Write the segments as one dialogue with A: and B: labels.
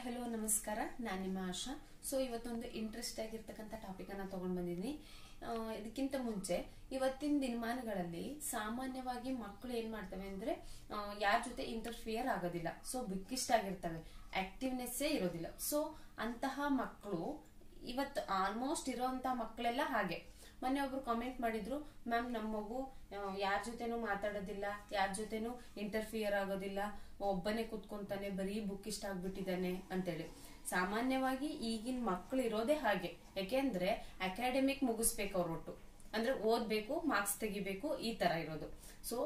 A: hello ನಮಸ್ಕಾರ ನಾನು ನಿಮ್ಮ ಆಶಾ ಸೊ ಇವತ್ತೊಂದು ಇಂಟ್ರೆಸ್ಟ್ ಆಗಿರ್ತಕ್ಕಂಥ ಟಾಪಿಕ್ ಅನ್ನ ತಗೊಂಡ್ ಬಂದಿದ್ದೀನಿ ಆ, ಇದಕ್ಕಿಂತ ಮುಂಚೆ ಇವತ್ತಿನ ದಿನಮಾನಗಳಲ್ಲಿ ಸಾಮಾನ್ಯವಾಗಿ ಮಕ್ಕಳು ಏನ್ ಮಾಡ್ತವೆ ಅಂದ್ರೆ ಯಾರ ಜೊತೆ ಇಂಟರ್ಫಿಯರ್ ಆಗೋದಿಲ್ಲ ಸೊ ಬಿಕ್ಕಿಷ್ಟ ಆಗಿರ್ತವೆ ಆಕ್ಟಿವ್ನೆಸ್ಸೇ ಇರೋದಿಲ್ಲ ಸೊ ಅಂತಹ ಮಕ್ಕಳು ಇವತ್ತು ಆಲ್ಮೋಸ್ಟ್ ಇರೋಂತ ಮಕ್ಕಳೆಲ್ಲ ಹಾಗೆ ಮೊನ್ನೆ ಒಬ್ರು ಕಾಮೆಂಟ್ ಮಾಡಿದ್ರು ಮ್ಯಾಮ್ ನಮ್ಮ ಮಗು ಯಾರ ಜೊತೆನೂ ಮಾತಾಡೋದಿಲ್ಲ ಯಾರ ಜೊತೆನೂ ಇಂಟರ್ಫಿಯರ್ ಆಗೋದಿಲ್ಲ ಒಬ್ಬನೇ ಕುತ್ಕೊಂತಾನೆ ಬರೀ ಬುಕ್ ಇಷ್ಟ ಆಗ್ಬಿಟ್ಟಿದ್ದಾನೆ ಅಂತೇಳಿ ಸಾಮಾನ್ಯವಾಗಿ ಈಗಿನ ಮಕ್ಕಳು ಇರೋದೇ ಹಾಗೆ ಯಾಕೆಂದ್ರೆ ಅಕಾಡೆಮಿಕ್ ಮುಗಿಸ್ಬೇಕು ಅವ್ರ ಒಟ್ಟು ಅಂದ್ರೆ ಓದ್ಬೇಕು ಮಾರ್ಕ್ಸ್ ತೆಗಿಬೇಕು ಈ ತರ ಇರೋದು ಸೊ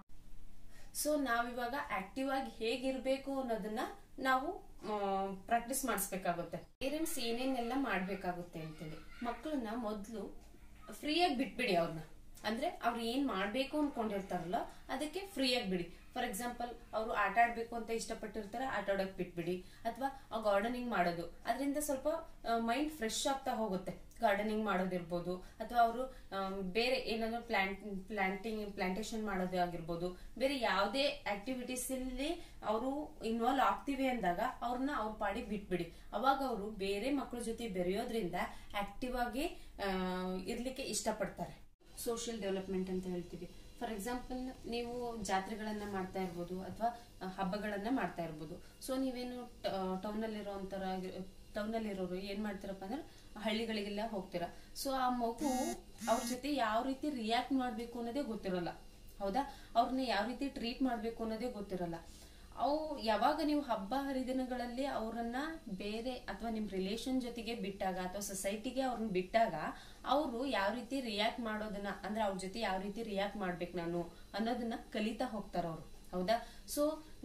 A: ಸೊ ನಾವಿವಾಗ ಆಕ್ಟಿವ್ ಆಗಿ ಹೇಗಿರ್ಬೇಕು ಅನ್ನೋದನ್ನ ನಾವು ಪ್ರಾಕ್ಟೀಸ್ ಮಾಡಿಸ್ಬೇಕಾಗುತ್ತೆ ಪೇರೆಂಟ್ಸ್ ಏನೇನೆಲ್ಲ ಮಾಡ್ಬೇಕಾಗುತ್ತೆ ಅಂತೇಳಿ ಮಕ್ಕಳನ್ನ ಮೊದಲು ಫ್ರೀಯಾಗಿ ಬಿಟ್ಬಿಡಿ ಅವ್ರನ್ನ ಅಂದ್ರೆ ಅವ್ರು ಏನ್ ಮಾಡ್ಬೇಕು ಅನ್ಕೊಂಡಿರ್ತಾರಲ್ಲ ಅದಕ್ಕೆ ಫ್ರೀಯಾಗಿ ಬಿಡಿ ಫಾರ್ ಎಕ್ಸಾಂಪಲ್ ಅವರು ಆಟ ಆಡ್ಬೇಕು ಅಂತ ಇಷ್ಟಪಟ್ಟಿರ್ತಾರೆ ಆಟ ಆಡೋಕ್ ಬಿಟ್ಬಿಡಿ ಅಥವಾ ಗಾರ್ಡನಿಂಗ್ ಮಾಡೋದು ಅದರಿಂದ ಸ್ವಲ್ಪ ಮೈಂಡ್ ಫ್ರೆಶ್ ಆಗ್ತಾ ಹೋಗುತ್ತೆ ಗಾರ್ಡನಿಂಗ್ ಮಾಡೋದಿರ್ಬೋದು ಅಥವಾ ಅವರು ಬೇರೆ ಏನಾದ್ರು ಪ್ಲಾಂಟ್ ಪ್ಲಾಂಟಿಂಗ್ ಪ್ಲಾಂಟೇಶನ್ ಮಾಡೋದು ಆಗಿರ್ಬೋದು ಬೇರೆ ಯಾವುದೇ ಆಕ್ಟಿವಿಟೀಸ್ ಅಲ್ಲಿ ಅವರು ಇನ್ವಾಲ್ವ್ ಆಗ್ತಿವಿ ಅಂದಾಗ ಅವ್ರನ್ನ ಅವ್ರ ಪಾಡಿಗೆ ಬಿಟ್ಬಿಡಿ ಅವಾಗ ಅವರು ಬೇರೆ ಮಕ್ಕಳ ಜೊತೆ ಬೆರೆಯೋದ್ರಿಂದ ಆಕ್ಟಿವ್ ಆಗಿ ಆ, ಇರ್ಲಿಕ್ಕೆ ಇಷ್ಟಪಡ್ತಾರೆ ಸೋಷಿಯಲ್ ಡೆವಲಪ್ಮೆಂಟ್ ಅಂತ ಹೇಳ್ತೀವಿ ಫಾರ್ ಎಕ್ಸಾಂಪಲ್ ನೀವು ಜಾತ್ರೆಗಳನ್ನ ಮಾಡ್ತಾ ಇರ್ಬೋದು ಅಥವಾ ಹಬ್ಬಗಳನ್ನ ಮಾಡ್ತಾ ಇರ್ಬೋದು ಸೊ ನೀವೇನು ಟೌನ್ ಅಲ್ಲಿರೋಂತರ ಟೌನ್ ಅಲ್ಲಿರೋರು ಏನ್ ಮಾಡ್ತೀರಪ್ಪ ಅಂದ್ರೆ ಹಳ್ಳಿಗಳಿಗೆಲ್ಲ ಹೋಗ್ತೀರಾ ಸೊ ಆ ಮಗು ಅವ್ರ ಜೊತೆ ಯಾವ ರೀತಿ ರಿಯಾಕ್ಟ್ ಮಾಡ್ಬೇಕು ಅನ್ನೋದೇ ಗೊತ್ತಿರೋಲ್ಲ ಹೌದಾ ಅವ್ರನ್ನ ಯಾವ ರೀತಿ ಟ್ರೀಟ್ ಮಾಡ್ಬೇಕು ಅನ್ನೋದೇ ಗೊತ್ತಿರಲ್ಲ ಅವು ಯಾವಾಗ ನೀವು ಹಬ್ಬ ಹರಿದಿನಗಳಲ್ಲಿ ಅವರನ್ನ ಬೇರೆ ಅಥವಾ ನಿಮ್ ರಿಲೇಶನ್ ಜೊತೆಗೆ ಬಿಟ್ಟಾಗ ಅಥವಾ ಸೊಸೈಟಿಗೆ ಅವ್ರನ್ನ ಬಿಟ್ಟಾಗ ಅವರು ಯಾವ ರೀತಿ ರಿಯಾಕ್ಟ್ ಮಾಡೋದನ್ನ ಅಂದ್ರೆ ಅವ್ರ ಜೊತೆ ಯಾವ ರೀತಿ ರಿಯಾಕ್ಟ್ ಮಾಡ್ಬೇಕು ನಾನು ಅನ್ನೋದನ್ನ ಕಲಿತಾ ಹೋಗ್ತಾರ ಅವ್ರು ಹೌದಾ ಸೊ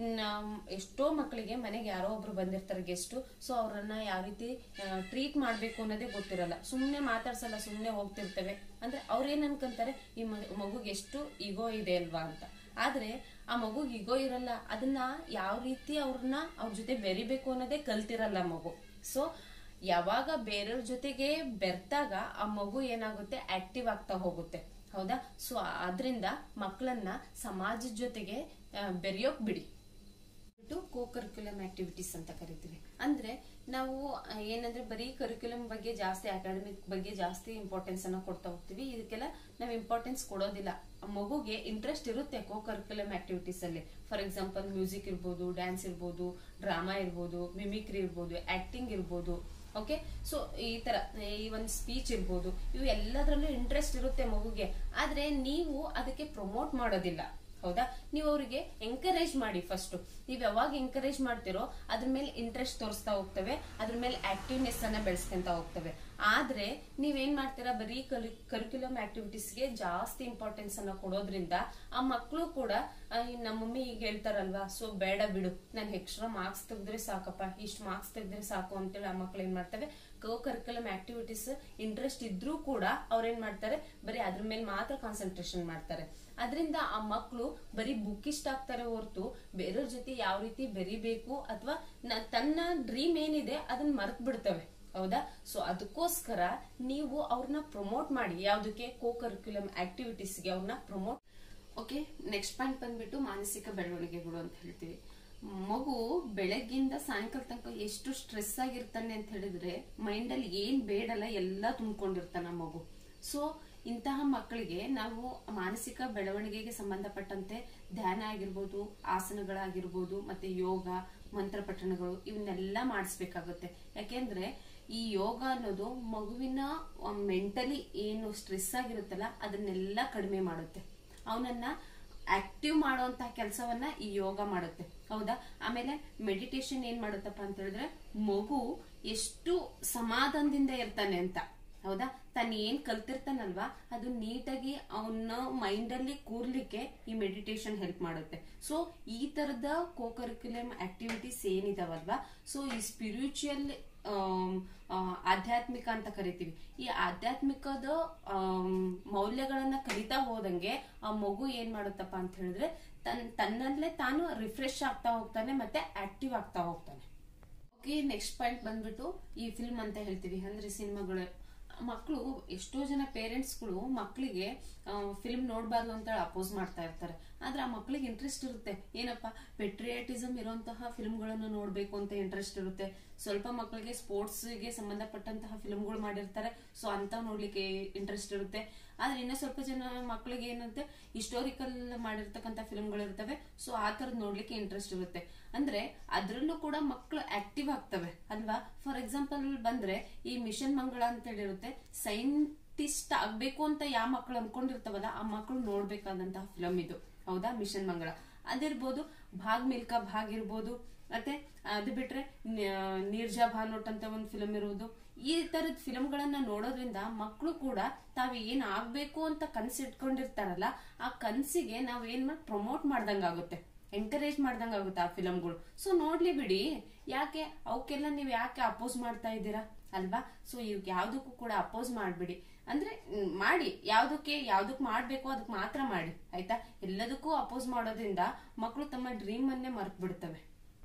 A: ಎಷ್ಟೋ ಮಕ್ಕಳಿಗೆ ಮನೆಗೆ ಯಾರೋ ಒಬ್ರು ಬಂದಿರ್ತಾರೆ ಗೆಸ್ಟ್ ಸೊ ಅವ್ರನ್ನ ಯಾವ ರೀತಿ ಟ್ರೀಟ್ ಮಾಡ್ಬೇಕು ಅನ್ನೋದೇ ಗೊತ್ತಿರಲ್ಲ ಸುಮ್ನೆ ಮಾತಾಡ್ಸಲ್ಲ ಸುಮ್ನೆ ಹೋಗ್ತಿರ್ತವೆ ಅಂದ್ರೆ ಅವ್ರೇನ್ ಅನ್ಕೊಂತಾರೆ ಈ ಮ- ಮಗುಗೆ ಎಷ್ಟು ಈಗೋ ಇದೆ ಅಲ್ವಾ ಅಂತ ಆದ್ರೆ ಆ ಮಗು ಈಗೋ ಇರಲ್ಲ ಅದನ್ನ ಯಾವ ರೀತಿ ಅವ್ರನ್ನ ಅವ್ರ ಜೊತೆ ಬೆರಿಬೇಕು ಅನ್ನೋದೇ ಕಲ್ತಿರಲ್ಲ ಮಗು ಸೊ ಯಾವಾಗ ಬೇರೆಯವ್ರ ಜೊತೆಗೆ ಬೆರ್ತಾಗ ಆ ಮಗು ಏನಾಗುತ್ತೆ ಆಕ್ಟಿವ್ ಆಗ್ತಾ ಹೋಗುತ್ತೆ ಹೌದಾ ಸೊ ಅದರಿಂದ ಮಕ್ಕಳನ್ನ ಸಮಾಜದ ಜೊತೆಗೆ ಆ, ಬೆರೆಯೋಕ್ ಬಿಡಿ ಬಿಟ್ಟು ಕೋ ಕರಿಕ್ಯುಲಮ್ ಆಕ್ಟಿವಿಟೀಸ್ ಅಂತ ಕರಿತೀವಿ ಅಂದ್ರೆ ನಾವು ಆ, ಏನಂದ್ರೆ ಬರೀ ಕರಿಕ್ಯುಲಮ್ ಬಗ್ಗೆ ಜಾಸ್ತಿ ಅಕಾಡೆಮಿಕ್ ಬಗ್ಗೆ ಜಾಸ್ತಿ ಇಂಪಾರ್ಟೆನ್ಸ್ ಅನ್ನ ಕೊಡ್ತಾ ಹೋಗ್ತೀವಿ ಇದಕ್ಕೆಲ್ಲ ನಾವು ಇಂಪಾರ್ಟೆನ್ಸ್ ಕೊಡೋದಿಲ್ಲ ಆ ಮಗುಗೆ ಇಂಟ್ರೆಸ್ಟ್ ಇರುತ್ತೆ ಕೋ ಕರಿಕ್ಯುಲಮ್ ಆಕ್ಟಿವಿಟೀಸ್ ಅಲ್ಲಿ ಫಾರ್ ಎಕ್ಸಾಂಪಲ್ ಮ್ಯೂಸಿಕ್ ಇರ್ಬೋದು ಡ್ಯಾನ್ಸ್ ಇರ್ಬೋದು ಡ್ರಾಮಾ ಇರ್ಬೋದು ಮಿಮಿಕ್ರಿ ಇರ್ಬೋದು ಆಕ್ಟಿಂಗ್ ಇರ್ಬೋದು ಓಕೆ ಸೊ ಈ ತರ ಈ ಒಂದು ಸ್ಪೀಚ್ ಇರ್ಬೋದು ಇವು ಎಲ್ಲದರಲ್ಲೂ ಇಂಟ್ರೆಸ್ಟ್ ಇರುತ್ತೆ ಮಗುಗೆ ಆದ್ರೆ ನೀವು ಅದಕ್ಕೆ ಪ್ರಮೋಟ್ ಮಾಡೋದಿಲ್ಲ ಹೌದಾ ನೀವು ಅವರಿಗೆ ಎಂಕರೇಜ್ ಮಾಡಿ ಫಸ್ಟ್ ನೀವ್ ಯಾವಾಗ ಎಂಕರೇಜ್ ಮಾಡ್ತಿರೋ ಅದ್ರ ಮೇಲೆ ಇಂಟ್ರೆಸ್ಟ್ ತೋರಿಸ್ತಾ ಹೋಗ್ತವೆ ಅದ್ರ ಮೇಲೆ ಆಕ್ಟಿವ್ನೆಸ್ ಅನ್ನ ಬೆಳೆಸ್ಕೊಂತ ಹೋಗ್ತವೆ ಆದ್ರೆ ನೀವೇನ್ ಮಾಡ್ತೀರಾ ಬರೀ ಕರಿಕ್ಯುಲಮ್ ಆಕ್ಟಿವಿಟೀಸ್ಗೆ ಜಾಸ್ತಿ ಇಂಪಾರ್ಟೆನ್ಸ್ ಅನ್ನ ಕೊಡೋದ್ರಿಂದ ಆ ಮಕ್ಕಳು ಕೂಡ ಆ, ಈ ನಮ್ಮ ಮಮ್ಮಿ ಈಗ ಹೇಳ್ತಾರಲ್ವಾ ಸೊ ಬೇಡ ಬಿಡು ನನ್ ಎಕ್ಸ್ಟ್ರಾ ಮಾರ್ಕ್ಸ್ ತೆಗೆದ್ರೆ ಸಾಕಪ್ಪ ಇಷ್ಟು ಮಾರ್ಕ್ಸ್ ತೆಗೆದ್ರೆ ಸಾಕು ಅಂತೇಳಿ ಆ ಮಕ್ಳು ಏನ್ ಮಾಡ್ತವೆ ಕೋ ಕರಿಕ್ಯುಲಮ್ ಆಕ್ಟಿವಿಟೀಸ್ ಇಂಟ್ರೆಸ್ಟ್ ಇದ್ರೂ ಕೂಡ ಅವ್ರೇನ್ ಮಾಡ್ತಾರೆ ಬರೀ ಅದ್ರ ಮೇಲೆ ಮಾತ್ರ ಕಾನ್ಸಂಟ್ರೇಷನ್ ಮಾಡ್ತಾರೆ ಅದರಿಂದ ಆ ಮಕ್ಕಳು ಬರೀ ಬುಕ್ ಇಷ್ಟ ಆಗ್ತಾರೆ ಹೊರತು ಬೇರೆಯವ್ರ ಜೊತೆ ಯಾವ ರೀತಿ ಬೆರಿಬೇಕು ಅಥವಾ ತನ್ನ ಡ್ರೀಮ್ ಏನಿದೆ ಅದನ್ನ ಮರ್ತ್ ಬಿಡ್ತವೆ ಹೌದಾ ಸೊ ಅದಕ್ಕೋಸ್ಕರ ನೀವು ಅವ್ರನ್ನ ಪ್ರಮೋಟ್ ಮಾಡಿ ಯಾವ್ದಕ್ಕೆ ಕೋ ಕರಿಕ್ಯುಲಮ್ ಆಕ್ಟಿವಿಟೀಸ್ಗೆ ಅವ್ರನ್ನ ಪ್ರಮೋಟ್ ಓಕೆ ನೆಕ್ಸ್ಟ್ ಪಾಯಿಂಟ್ ಬಂದ್ಬಿಟ್ಟು ಮಾನಸಿಕ ಬೆಳವಣಿಗೆಗಳು ಅಂತ ಹೇಳ್ತೀವಿ ಮಗು ಬೆಳಗ್ಗಿಂದ ಸಾಯಂಕಾಲ ತನಕ ಎಷ್ಟು ಸ್ಟ್ರೆಸ್ ಆಗಿರ್ತಾನೆ ಅಂತ ಹೇಳಿದ್ರೆ ಮೈಂಡ್ ಅಲ್ಲಿ ಏನ್ ಬೇಡಲ್ಲ ಎಲ್ಲ ತುಂಬಿಕೊಂಡಿರ್ತಾನ ಮಗು ಸೊ ಇಂತಹ ಮಕ್ಕಳಿಗೆ ನಾವು ಮಾನಸಿಕ ಬೆಳವಣಿಗೆಗೆ ಸಂಬಂಧಪಟ್ಟಂತೆ ಧ್ಯಾನ ಆಗಿರ್ಬೋದು ಆಸನಗಳಾಗಿರ್ಬೋದು ಮತ್ತೆ ಯೋಗ ಮಂತ್ರ ಪಠಣಗಳು ಇವನ್ನೆಲ್ಲ ಮಾಡಿಸ್ಬೇಕಾಗುತ್ತೆ ಯಾಕೆಂದ್ರೆ ಈ ಯೋಗ ಅನ್ನೋದು ಮಗುವಿನ ಮೆಂಟಲಿ ಏನು ಸ್ಟ್ರೆಸ್ ಆಗಿರುತ್ತಲ್ಲ ಅದನ್ನೆಲ್ಲ ಕಡಿಮೆ ಮಾಡುತ್ತೆ ಅವನನ್ನ ಆಕ್ಟಿವ್ ಮಾಡುವಂತಹ ಕೆಲಸವನ್ನ ಈ ಯೋಗ ಮಾಡುತ್ತೆ ಹೌದಾ ಆಮೇಲೆ ಮೆಡಿಟೇಷನ್ ಏನ್ ಮಾಡುತ್ತಪ್ಪ ಅಂತ ಹೇಳಿದ್ರೆ ಮಗು ಎಷ್ಟು ಸಮಾಧಾನದಿಂದ ಇರ್ತಾನೆ ಅಂತ ಹೌದಾ ತಾನು ಏನ್ ಕಲ್ತಿರ್ತಾನಲ್ವಾ ಅದು ನೀಟಾಗಿ ಅವನ ಮೈಂಡ್ ಅಲ್ಲಿ ಕೂರ್ಲಿಕ್ಕೆ ಈ ಮೆಡಿಟೇಷನ್ ಹೆಲ್ಪ್ ಮಾಡುತ್ತೆ ಸೊ ಈ ತರದ ಕೋ ಕರಿಕ್ಯುಲಮ್ ಆಕ್ಟಿವಿಟೀಸ್ ಏನಿದಾವಲ್ವಾ ಸೊ ಈ ಸ್ಪಿರಿಚುವಲ್ ಆಧ್ಯಾತ್ಮಿಕ ಅಂತ ಕರಿತೀವಿ ಈ ಆಧ್ಯಾತ್ಮಿಕದ ಆಮ್, ಮೌಲ್ಯಗಳನ್ನ ಕಲಿತಾ ಹೋದಂಗೆ ಆ ಮಗು ಏನ್ ಮಾಡುತ್ತಪ್ಪ ಅಂತ ಹೇಳಿದ್ರೆ ತನ್ ತನ್ನಲ್ಲೇ ತಾನು ರಿಫ್ರೆಶ್ ಆಗ್ತಾ ಹೋಗ್ತಾನೆ ಮತ್ತೆ ಆಕ್ಟಿವ್ ಆಗ್ತಾ ಹೋಗ್ತಾನೆ ಓಕೆ ನೆಕ್ಸ್ಟ್ ಪಾಯಿಂಟ್ ಬಂದ್ಬಿಟ್ಟು ಈ ಫಿಲ್ಮ್ ಅಂತ ಹೇಳ್ತೀವಿ ಅಂದ್ರೆ ಸಿನಿಮಾಗಳು ಮಕ್ಕಳು ಎಷ್ಟೋ ಜನ ಪೇರೆಂಟ್ಸ್ಗಳು ಮಕ್ಕಳಿಗೆ ಫಿಲ್ಮ್ ನೋಡಬಾರ್ದು ಅಂತ ಅಪೋಸ್ ಮಾಡ್ತಾ ಇರ್ತಾರೆ ಆದ್ರೆ ಆ ಮಕ್ಳಿಗೆ ಇಂಟ್ರೆಸ್ಟ್ ಇರುತ್ತೆ ಏನಪ್ಪಾ ಪೆಟ್ರಿಯಾಟಿಸಮ್ ಇರುವಂತಹ ಫಿಲ್ಮ್ಗಳನ್ನು ನೋಡ್ಬೇಕು ಅಂತ ಇಂಟ್ರೆಸ್ಟ್ ಇರುತ್ತೆ ಸ್ವಲ್ಪ ಮಕ್ಕಳಿಗೆ ಸ್ಪೋರ್ಟ್ಸ್ಗೆ ಸಂಬಂಧಪಟ್ಟಂತಹ ಫಿಲ್ಮ್ಗಳು ಮಾಡಿರ್ತಾರೆ ಸೊ ಅಂತ ನೋಡ್ಲಿಕ್ಕೆ ಇಂಟ್ರೆಸ್ಟ್ ಇರುತ್ತೆ ಆದ್ರೆ ಇನ್ನ ಸ್ವಲ್ಪ ಜನ ಮಕ್ಕಳಿಗೆ ಏನಂತೆ ಹಿಸ್ಟೋರಿಕಲ್ ಮಾಡಿರ್ತಕ್ಕಂಥ ಫಿಲ್ಮ್ಗಳು ಇರ್ತವೆ ಸೊ ಆ ತರದ್ ನೋಡ್ಲಿಕ್ಕೆ ಇಂಟ್ರೆಸ್ಟ್ ಇರುತ್ತೆ ಅಂದ್ರೆ ಅದ್ರಲ್ಲೂ ಕೂಡ ಮಕ್ಕಳು ಆಕ್ಟಿವ್ ಆಗ್ತವೆ ಅಲ್ವಾ ಫಾರ್ ಎಕ್ಸಾಂಪಲ್ ಬಂದ್ರೆ ಈ ಮಿಷನ್ ಮಂಗಳ ಅಂತ ಹೇಳಿರುತ್ತೆ ಸೈಂಟಿಸ್ಟ್ ಆಗ್ಬೇಕು ಅಂತ ಯಾವ ಮಕ್ಕಳು ಅನ್ಕೊಂಡಿರ್ತಾವಲ್ಲ ಆ ಮಕ್ಕಳು ನೋಡ್ಬೇಕಾದಂತಹ ಫಿಲಮ್ ಇದು ಹೌದಾ ಮಿಷನ್ ಮಂಗಳ ಅದಿರ್ಬೋದು ಭಾಗ್ ಮಿಲ್ಕಾ ಭಾಗ್ ಇರ್ಬೋದು ಮತ್ತೆ ಅದು ಬಿಟ್ರೆ ನ- ನೀರ್ಜಾ ಭಾನೋಟ್ ಅಂತ ಒಂದು ಫಿಲಮ್ ಇರುವುದು ಈ ತರದ ಫಿಲಂಗಳನ್ನ ನೋಡೋದ್ರಿಂದ ಮಕ್ಕಳು ಕೂಡ ತಾವ್ ಏನ್ ಆಗ್ಬೇಕು ಅಂತ ಕನ್ಸು ಇಟ್ಕೊಂಡಿರ್ತಾರಲ್ಲ ಆ ಕನ್ಸಿಗೆ ನಾವ್ ಏನ್ ಮಾಡಿ ಪ್ರಮೋಟ್ ಮಾಡ್ದಂಗಾಗುತ್ತೆ ಎಂಕರೇಜ್ ಮಾಡ್ದಂಗಾಗುತ್ತೆ ಆ ಫಿಲಂಗಳು ಸೊ ನೋಡ್ಲಿ ಬಿಡಿ ಯಾಕೆ ಅವಕ್ಕೆಲ್ಲ ನೀವ್ ಯಾಕೆ ಅಪೋಸ್ ಮಾಡ್ತಾ ಇದ್ದೀರಾ ಅಲ್ವಾ ಸೊ ಇವ್ ಯಾವ್ದಕ್ಕೂ ಕೂಡ ಅಪೋಸ್ ಮಾಡ್ಬಿಡಿ ಅಂದ್ರೆ ಮ್, ಮಾಡಿ ಯಾವ್ದಕ್ಕೆ ಯಾವ್ದಕ್ ಮಾಡ್ಬೇಕು ಅದಕ್ ಮಾತ್ರ ಮಾಡಿ ಆಯ್ತಾ ಎಲ್ಲದಕ್ಕೂ ಅಪೋಸ್ ಮಾಡೋದ್ರಿಂದ ಮಕ್ಕಳು ತಮ್ಮ ಡ್ರೀಮ್ ಅನ್ನೇ ಮರ್ತ್ ಬಿಡ್ತವೆ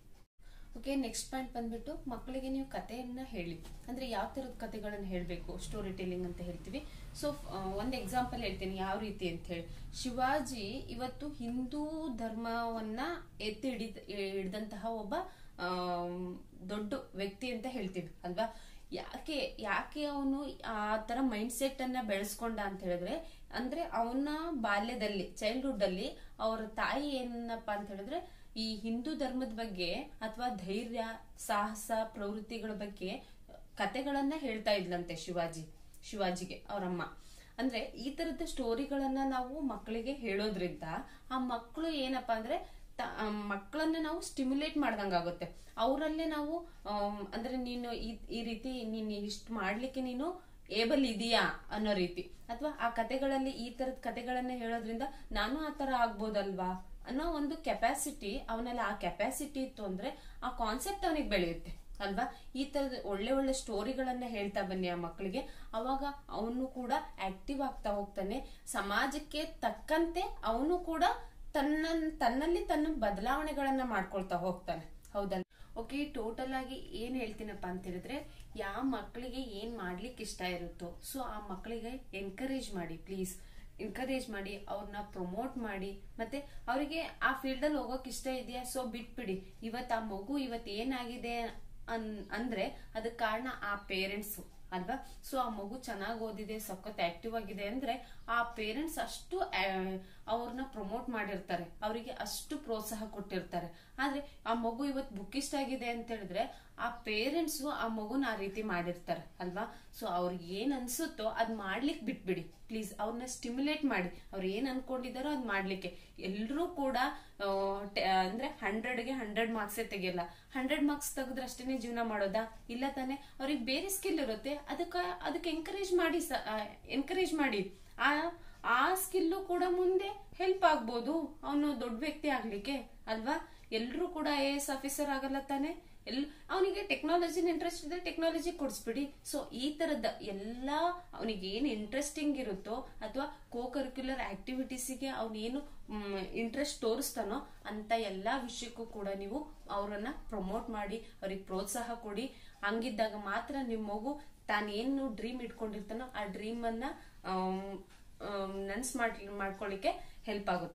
A: ಓಕೆ ನೆಕ್ಸ್ಟ್ ಪಾಯಿಂಟ್ ಬಂದ್ಬಿಟ್ಟು ಮಕ್ಕಳಿಗೆ ನೀವು ಕಥೆಯನ್ನ ಹೇಳಿ ಅಂದ್ರೆ ಯಾವ ತರದ ಕಥೆಗಳನ್ನ ಹೇಳಬೇಕು ಸ್ಟೋರಿ ಟೆಲ್ಲಿಂಗ್ ಅಂತ ಹೇಳ್ತೀವಿ ಸೊ ಒಂದ್ ಎಕ್ಸಾಂಪಲ್ ಹೇಳ್ತೀನಿ ಯಾವ ರೀತಿ ಅಂತ ಹೇಳಿ ಶಿವಾಜಿ ಇವತ್ತು ಹಿಂದೂ ಧರ್ಮವನ್ನ ಎತ್ತಿ ಹಿಡಿದ ಹಿಡಿದಂತಹ ಒಬ್ಬ ಆಮ್, ದೊಡ್ಡ ವ್ಯಕ್ತಿ ಅಂತ ಹೇಳ್ತೀವಿ ಅಲ್ವಾ ಯಾಕೆ ಯಾಕೆ ಅವನು ಆ ತರ ಮೈಂಡ್ ಸೆಟ್ ಅನ್ನ ಬೆಳೆಸ್ಕೊಂಡ ಅಂತ ಹೇಳಿದ್ರೆ ಅಂದ್ರೆ ಅವನ ಬಾಲ್ಯದಲ್ಲಿ ಚೈಲ್ಡ್ಹುಡ್ ಅಲ್ಲಿ ಅವರ ತಾಯಿ ಏನಪ್ಪಾ ಅಂತ ಹೇಳಿದ್ರೆ ಈ ಹಿಂದೂ ಧರ್ಮದ ಬಗ್ಗೆ ಅಥವಾ ಧೈರ್ಯ ಸಾಹಸ ಪ್ರವೃತ್ತಿಗಳ ಬಗ್ಗೆ ಕತೆಗಳನ್ನ ಹೇಳ್ತಾ ಇದ್ಲಂತೆ ಶಿವಾಜಿ ಶಿವಾಜಿಗೆ ಅವರಮ್ಮ ಅಂದ್ರೆ ಈ ತರದ ಸ್ಟೋರಿಗಳನ್ನ ನಾವು ಮಕ್ಕಳಿಗೆ ಹೇಳೋದ್ರಿಂದ ಆ ಮಕ್ಕಳು ಏನಪ್ಪಾ ಅಂದ್ರೆ ತ- ಆ ಮಕ್ಕಳನ್ನ ನಾವು ಸ್ಟಿಮ್ಯುಲೇಟ್ ಮಾಡ್ದಂಗಾಗುತ್ತೆ ಅವರಲ್ಲೇ ನಾವು ಆಮ್, ಅಂದ್ರೆ ನೀನು ಈ- ಈ ರೀತಿ ನೀನು ಇಷ್ಟ ಮಾಡ್ಲಿಕ್ಕೆ ನೀನು ಏಬಲ್ ಇದೆಯಾ ಅನ್ನೋ ರೀತಿ ಅಥವಾ ಆ ಕತೆಗಳಲ್ಲಿ ಈ ತರದ ಕತೆಗಳನ್ನ ಹೇಳೋದ್ರಿಂದ ನಾನು ಆ ತರ ಆಗ್ಬೋದಲ್ವಾ ಅನ್ನೋ ಒಂದು ಕೆಪಾಸಿಟಿ ಅವನಲ್ಲಿ ಆ ಕೆಪಾಸಿಟಿ ಇತ್ತು ಅಂದ್ರೆ ಆ ಕಾನ್ಸೆಪ್ಟ್ ಅವನಿಗೆ ಬೆಳೆಯುತ್ತೆ ಅಲ್ವಾ ಈ ತರದ ಒಳ್ಳೆ ಒಳ್ಳೆ ಸ್ಟೋರಿಗಳನ್ನ ಹೇಳ್ತಾ ಬನ್ನಿ ಆ ಮಕ್ಕಳಿಗೆ ಅವಾಗ ಅವನು ಕೂಡ ಆಕ್ಟಿವ್ ಆಗ್ತಾ ಹೋಗ್ತಾನೆ ಸಮಾಜಕ್ಕೆ ತಕ್ಕಂತೆ ಅವನು ಕೂಡ ತನ್ನ ತನ್ನಲ್ಲಿ ತನ್ನ ಬದಲಾವಣೆಗಳನ್ನ ಮಾಡ್ಕೊಳ್ತಾ ಹೋಗ್ತಾನೆ ಹೌದಲ್ಲ ಓಕೆ ಟೋಟಲ್ ಆಗಿ ಏನ್ ಹೇಳ್ತೀನಪ್ಪ ಅಂತ ಹೇಳಿದ್ರೆ ಯಾವ ಮಕ್ಕಳಿಗೆ ಏನ್ ಮಾಡ್ಲಿಕ್ಕೆ ಇಷ್ಟ ಇರುತ್ತೋ ಸೊ ಆ ಮಕ್ಕಳಿಗೆ ಎನ್ಕರೇಜ್ ಮಾಡಿ ಪ್ಲೀಸ್ ಎನ್ಕರೇಜ್ ಮಾಡಿ ಅವ್ರನ್ನ ಪ್ರಮೋಟ್ ಮಾಡಿ ಮತ್ತೆ ಅವರಿಗೆ ಆ ಫೀಲ್ಡ್ ಅಲ್ಲಿ ಹೋಗೋಕ್ ಇಷ್ಟ ಇದೆಯಾ ಸೊ ಬಿಟ್ಬಿಡಿ ಇವತ್ ಆ ಮಗು ಇವತ್ ಏನಾಗಿದೆ ಅನ್ ಅಂದ್ರೆ ಅದಕ್ ಕಾರಣ ಆ ಪೇರೆಂಟ್ಸ್ ಅಲ್ವಾ ಸೊ ಆ ಮಗು ಚೆನ್ನಾಗಿ ಓದಿದೆ ಸಖತ್ ಆಕ್ಟಿವ್ ಆಗಿದೆ ಅಂದ್ರೆ ಆ ಪೇರೆಂಟ್ಸ್ ಅಷ್ಟು ಅವ್ರನ್ನ ಪ್ರಮೋಟ್ ಮಾಡಿರ್ತಾರೆ ಅವರಿಗೆ ಅಷ್ಟು ಪ್ರೋತ್ಸಾಹ ಕೊಟ್ಟಿರ್ತಾರೆ ಆದ್ರೆ ಆ ಮಗು ಇವತ್ತು ಬುಕ್ಕಿಸ್ಟ್ ಆಗಿದೆ ಅಂತ ಹೇಳಿದ್ರೆ ಆ ಪೇರೆಂಟ್ಸ್ ಆ ಮಗುನ ಆ ರೀತಿ ಮಾಡಿರ್ತಾರೆ ಅಲ್ವಾ ಸೊ ಅವ್ರಿಗೆ ಏನ್ ಅನ್ಸುತ್ತೋ ಅದ್ ಮಾಡ್ಲಿಕ್ ಬಿಟ್ಬಿಡಿ ಪ್ಲೀಸ್ ಅವ್ರನ್ನ ಸ್ಟಿಮ್ಯುಲೇಟ್ ಮಾಡಿ ಅವ್ರು ಏನ್ ಅನ್ಕೊಂಡಿದಾರೋ ಅದ್ ಮಾಡ್ಲಿಕ್ಕೆ ಎಲ್ರೂ ಕೂಡ ಆ, ಟ- ಅಂದ್ರೆ ಹಂಡ್ರೆಡ್ಗೆ ಹಂಡ್ರೆಡ್ ಮಾರ್ಕ್ಸೇ ತೆಗಿಯಲ್ಲ ಹಂಡ್ರೆಡ್ ಮಾರ್ಕ್ಸ್ ತೆಗೆದ್ರೆ ಅಷ್ಟೇನೆ ಜೀವನ ಮಾಡೋದಾ ಇಲ್ಲ ತಾನೆ ಅವ್ರಿಗೆ ಬೇರೆ ಸ್ಕಿಲ್ ಇರುತ್ತೆ ಅದಕ್ಕ ಅದಕ್ಕೆ ಎಂಕರೇಜ್ ಮಾಡಿ ಎನ್ಕರೇಜ್ ಮಾಡಿ ಆ ಆ ಸ್ಕಿಲ್ಲು ಕೂಡ ಮುಂದೆ ಹೆಲ್ಪ್ ಆಗ್ಬೋದು ಅವನು ದೊಡ್ಡ ವ್ಯಕ್ತಿ ಆಗ್ಲಿಕ್ಕೆ ಅಲ್ವಾ ಎಲ್ರೂ ಕೂಡ ಐ ಎಸ್ ಆಫೀಸರ್ ಆಗಲ್ಲ ತಾನೆ ಎಲ್ ಅವನಿಗೆ ಟೆಕ್ನಾಲಜಿನ ಇಂಟ್ರೆಸ್ಟ್ ಇದೆ ಟೆಕ್ನಾಲಜಿ ಕೊಡಿಸ್ಬಿಡಿ ಸೊ ಈ ತರದ ಎಲ್ಲಾ ಅವನಿಗೆ ಏನು ಇಂಟ್ರೆಸ್ಟಿಂಗ್ ಇರುತ್ತೋ ಅಥವಾ ಕೋ ಕರಿಕ್ಯುಲರ್ ಆಕ್ಟಿವಿಟೀಸಿಗೆ ಅವನೇನು ಇಂಟ್ರೆಸ್ಟ್ ತೋರಿಸ್ತಾನೋ ಅಂತ ಎಲ್ಲಾ ವಿಷಯಕ್ಕೂ ಕೂಡ ನೀವು ಅವರನ್ನ ಪ್ರಮೋಟ್ ಮಾಡಿ ಅವ್ರಿಗೆ ಪ್ರೋತ್ಸಾಹ ಕೊಡಿ ಹಂಗಿದ್ದಾಗ ಮಾತ್ರ ನಿಮ್ಮ ಮಗು ತಾನೇನು ಡ್ರೀಮ್ ಇಟ್ಕೊಂಡಿರ್ತಾನೋ ಆ ಡ್ರೀಮ್ ಅನ್ನ ನನ್ಸ್ ಮಾಡ್ಕೊಳ್ಳಿಕ್ಕೆ ಹೆಲ್ಪ್ ಆಗುತ್ತೆ